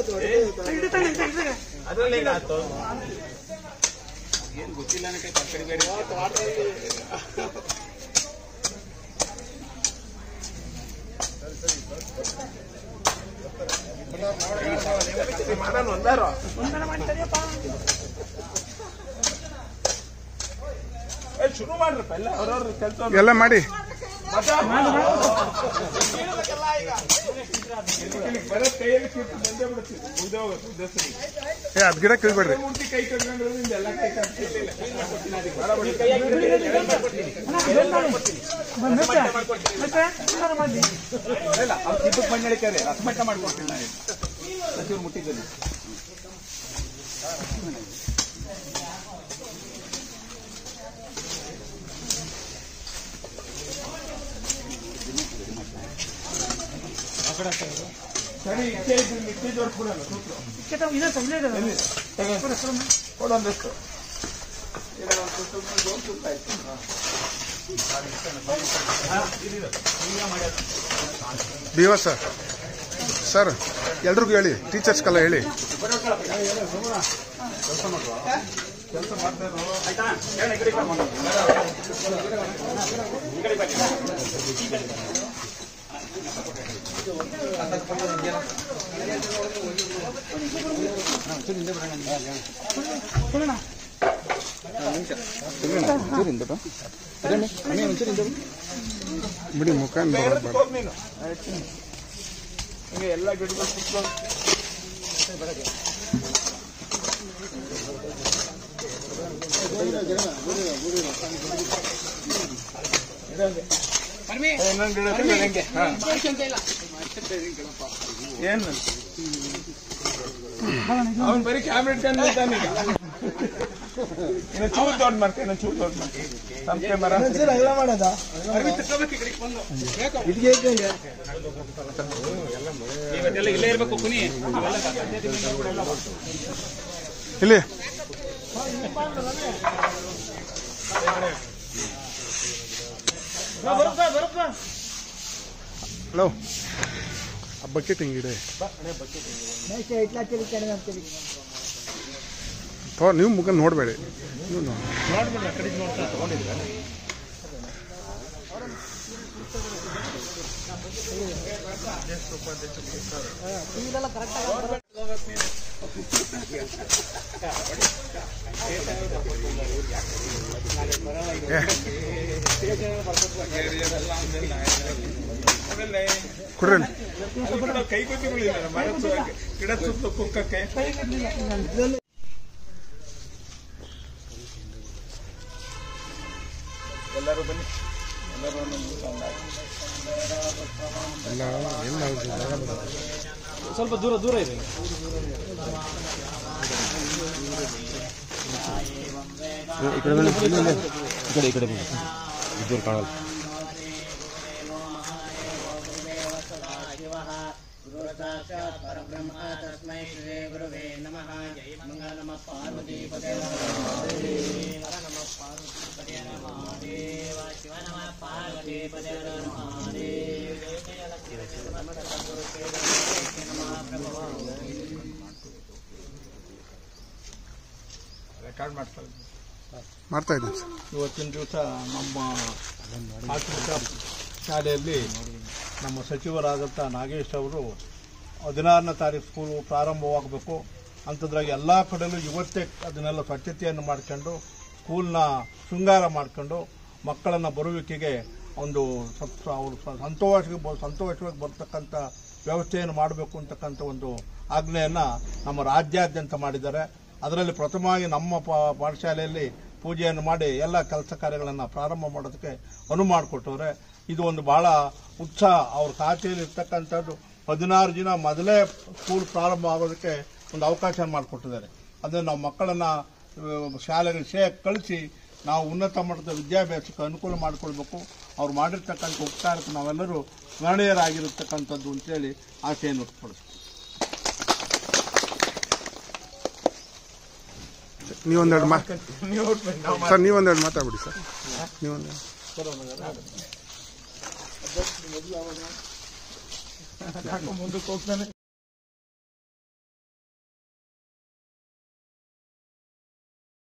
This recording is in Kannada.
ಅದ್ರಲ್ಲಿ ಈಗ ಆಯ್ತು ಏನ್ ಗೊತ್ತಿಲ್ಲ ನನಗೆ ತರಕಾರಿ ಬೇರೆ ಮಾಡೋಣ ಒಂದಾರು ಏ, ಶುರು ಮಾಡ್ರಪ್ಪ ಎಲ್ಲ ಅವ್ರವ್ರ ಕೆಲಸ ಎಲ್ಲ ಮಾಡಿ ಬರೋ ಕೈಯಲ್ಲಿ ಕಿತ್ತು ಬಂದೇ ಬಿಡುತ್ತೆ ಮುಗ್ದೇ ಹೋಗುತ್ತೆ ಉದ್ದೇಶದಲ್ಲಿ. ಏ ಅದ್ ಗಿಡ ಕೀಳ್ಬೇಡ್ರಿ ಮೂರ್ತಿ ಕೈ ಕಟ್ಕೊಂಡ್ರೆ ಎಲ್ಲ ಕೈ ಕಟ್ತಿರ್ಲಿಲ್ಲ. ಇಲ್ಲ, ಅವ್ರು ಕಿತ್ತಕ್ಕೆ ಬಂದ್ ಹೇಳಿದ್ದಾರೆ ರಸಮಟ್ಟ ಮಾಡ್ಕೊಡ್ತೀನಿ ನಾನು ಸಚಿವರು ಮುಟ್ಟಿದ್ದೀನಿ ಸರಿ ಇಚ್ಛೆ ಇದ್ರೆ ಮಿಕ್ಕಿ ಜೋಡ್ ಕೊಡಲ್ಲ ಸೂತ್ರ ಎಲ್ಲಿ? ತಗೋ. ಕೊಡೊಂದಷ್ಟು ಇಲ್ಲ, ಒಂದ್ ಸ್ವಲ್ಪ ಜೋಡ್ ಸುತ್ತ ಆಯ್ತು. ಹಾ, ಇದಿದೆ. ಈಗ ಮಾಡ್ಯಾರ. ಬಿವ ಸರ್ ಸರ್ ಎಲ್ರಿಗೂ ಹೇಳಿ ಟೀಚರ್ಸ್ಗೆಲ್ಲ ಹೇಳಿ ಕೆಲಸ ಮಾಡ್ತಾ ಇರೋ ಆಯ್ತಾ ಹೇಳಿ, ಈ ಕಡೆ ಬಾ ಮಗ. ಈ ಕಡೆ ಬನ್ನಿ. ಬಿಡಿ ಮುಖ ಏನ್ ಬೇರೆ ಬರೋದ್ ಬೇಡ. ಹೋಗ್ ನೀನು ಹಿಂಗೆ ಎಲ್ಲ ಗಿಡಗಳು ಸುತ್ಕೊಂಡು ಇನ್ನೊಂದು ಗಿಡ ಇತ್ತು, ಹಿಂಗೆ. ಹಾ. ಏನು ಅವನ್ ಬರೀ ಕ್ಯಾಮ್ರಾ ಇಟ್ಕೊಂಡು ನಿಂತಾನೆ ಈಗ ಇನ್ನು ಚೂರು ದೊಡ್ಡ ಮಾಡ್ತೀನಿ ಇನ್ನು ಚೂರು ದೊಡ್ಡ ಮಾಡ್ತೀನಿ ಸಂಪಿಗೆ ಮರ ಅರ್ವಿ ತಕ್ಕೊಬೇಕು ಈ ಕಡೆಗೆ ಬಂದು. ಇವತ್ತೆಲ್ಲ ಇಲ್ಲೇ ಇರ್ಬೇಕು ಕುನಿ ಇಲ್ಲಿ ಹಲೋ ಆ ಬಕೆಟ್ ಹಿಂಗಿದೆ ಥೋ ನೀವು ಮುಖ ನೋಡಬೇಡಿ ನೀವು ನೋಡಿ ಕೊಡ್ರಿ ಅಲ್ಲಿ. ಕೈ ಗೊತ್ತಿರಲಿಲ್ಲ ಮರ ಸುತ್ತಕ್ಕೆ, ಗಿಡ ಸುತ್ತ ಕುಕ್ಕಕ್ಕೆ ಎಲ್ಲರೂ ಬನ್ನಿ ಎಲ್ಲರೂ ಒಂದೊಂದು ಸೌಂಡ್ ಹಾಕಿ. ಎಲ್ಲ ಎಲ್ಲ ಹೌದು, ಜಾಗ ಬರೋದು. ಸ್ವಲ್ಪ ದೂರ ದೂರ ಇದೆ ಈ ಕಡೆ ಬನ್ನಿ. ಈ ಕಡೆ ಈ ಕಡೆ ಬನ್ನಿ. ಇದ್ದೂರು ಕಾಣಲ್ಲ तस्मै श्री गुरुवे नमः जय मङ्गल नमः पार्वतीपदे नमः पार्वतीपदे महादेव शिव नमः पार्वतीपदे महादेव जय जय लक्ष्मी नमः नमः प्रभु ರೆಕಾರ್ಡ್ ಮಾಡ್ತಾ ಇದ್ದೀನಿ. ಮಾಡ್ತಾ ಇದ್ದೀನಿ ಸರ್ ಇವತ್ತಿನ ದಿವಸ ನಮ್ಮ ಪ್ರಾಥಮಿಕ ಶಾಲೆಯಲ್ಲಿ ನಮ್ಮ ಸಚಿವರಾದಂಥ ನಾಗೇಶ್ ಅವರು ಹದಿನಾರನೇ ತಾರೀಕು ಸ್ಕೂಲು ಪ್ರಾರಂಭವಾಗಬೇಕು ಅಂಥದ್ರಾಗ ಎಲ್ಲ ಕಡೆಯಲ್ಲೂ ಇವತ್ತೇ ಅದನ್ನೆಲ್ಲ ಸ್ವಚ್ಛತೆಯನ್ನು ಮಾಡ್ಕೊಂಡು ಸ್ಕೂಲ್ನ ಶೃಂಗಾರ ಮಾಡ್ಕೊಂಡು ಮಕ್ಕಳನ್ನ ಬರುವಿಕೆಗೆ ಒಂದು ಸ್ವಲ್ಪ ಅವರು ಸಂತೋಷ ಸಂತೋಷವಾಗಿ ಬರ್ತಕ್ಕಂಥ ವ್ಯವಸ್ಥೆಯನ್ನು ಮಾಡಬೇಕು ಅಂತಕ್ಕಂಥ ಒಂದು ಆಜ್ಞೆಯನ್ನು ನಮ್ಮ ರಾಜ್ಯಾದ್ಯಂತ ಮಾಡಿದ್ದಾರೆ ಅದರಲ್ಲಿ ಪ್ರಥಮವಾಗಿ ನಮ್ಮ ಪ- ಪಾಠಶಾಲೆಯಲ್ಲಿ ಪೂಜೆಯನ್ನು ಮಾಡಿ ಎಲ್ಲ ಕೆಲಸ ಕಾರ್ಯಗಳನ್ನು ಪ್ರಾರಂಭ ಮಾಡೋದಕ್ಕೆ ಅನುವು ಮಾಡಿಕೊಟ್ಟವ್ರೆ ಇದು ಒಂದು ಬಹಳ ಉತ್ಸಾಹ ಅವ್ರ ಖಾತೆಯಲ್ಲಿ ಇರ್ತಕ್ಕಂಥದ್ದು ಹದಿನಾರು ದಿನ ಮೊದಲೇ ಸ್ಕೂಲ್ ಪ್ರಾರಂಭ ಆಗೋದಕ್ಕೆ ಒಂದು ಅವಕಾಶ ಮಾಡಿಕೊಟ್ಟಿದ್ದಾರೆ ಅಂದರೆ ನಾವು ಮಕ್ಕಳನ್ನು ಶಾಲೆಗೆ ಸೇ ಕಳಿಸಿ ನಾವು ಉನ್ನತ ಮಟ್ಟದ ವಿದ್ಯಾಭ್ಯಾಸಕ್ಕೆ ಅನುಕೂಲ ಮಾಡಿಕೊಳ್ಬೇಕು ಅವ್ರು ಮಾಡಿರ್ತಕ್ಕಂಥ ಉಪಕಾರಕ್ಕೆ ನಾವೆಲ್ಲರೂ ಸ್ಮರಣೀಯರಾಗಿರತಕ್ಕಂಥದ್ದು ಅಂತೇಳಿ ಆಶೆಯನ್ನು ವ್ಯಕ್ತಪಡಿಸ್ತೀವಿ ನೀವೊಂದೆರಡು ಮಾ ನೀವು ಹೊರಟ್ಬಿಡಿ, ನಾವು ಸರ್ ನೀವೊಂದೆರಡು ಮಾತಾಡ್ಬಿಡಿ ಸರ್ ನೀವೊಂದೆರಡು ಯಾಕೋ ಮುಂದಕ್ಕೆ ಹೋಗ್ತಾನೆ